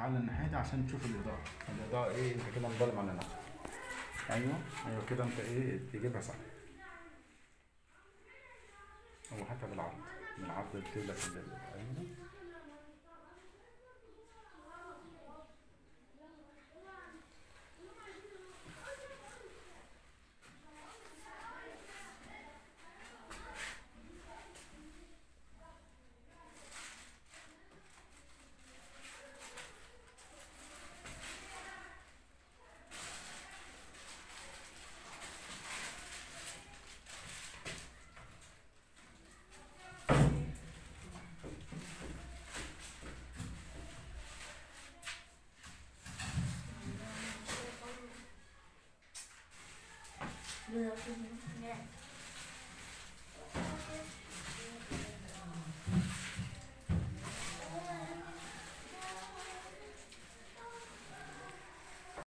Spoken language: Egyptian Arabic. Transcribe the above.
تعالى الناحيه دي عشان تشوف الاضاءه الاضاءه ايه انت كده مظلم على نفسك ايوه ايوه كده انت ايه تجيبها صح هو حتى بالعرض بالعرض بتجيب لك ال- ايوه لا